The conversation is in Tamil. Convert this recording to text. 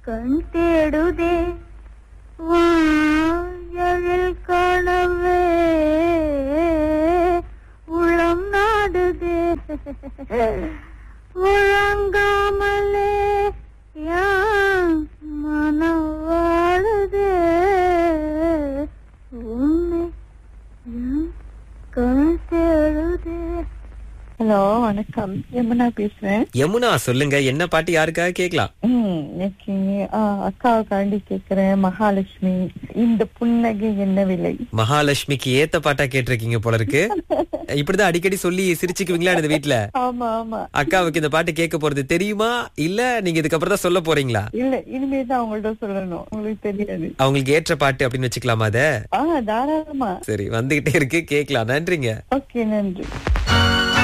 கண் தேடுதே வாயழில் காணவே உளம் நாடுதே உழங்காமலே யான் மனம் வாழுதே உன்னை என் கண் தேடுதே ஹலோ வணக்கம் யமுனா பேசுறேன் யமுனா சொல்லுங்க என்ன பாட்டு யாருக்காக கேக்கலாம் ம் இன்னைக்கு ஆ, அக்காவுக்காண்டி கேக்குறேன் மகாலட்சுமி இந்த புன்னகை என்ன விலை மகாலட்சுமிக்கு ஏத்த பாட்டா கேட்டிருக்கீங்க போல இருக்கு இப்படிதான் அடிக்கடி சொல்லி சிரிச்சுக்குவீங்களா இந்த வீட்ல ஆமா ஆமா அக்காவுக்கு இந்த பாட்டு கேட்க போறது தெரியுமா இல்ல நீங்க இதுக்கப்புறம் தான் சொல்ல போறீங்களா இல்ல இனிமே தான் அவங்கள்ட்ட சொல்லணும் உங்களுக்கு தெரியாது அவங்களுக்கு ஏற்ற பாட்டு அப்படின்னு வச்சுக்கலாமா அத ஆ தாராளமா சரி வந்துகிட்டே இருக்கு கேக்கலாம் நன்றிங்க ஓகே நன்றி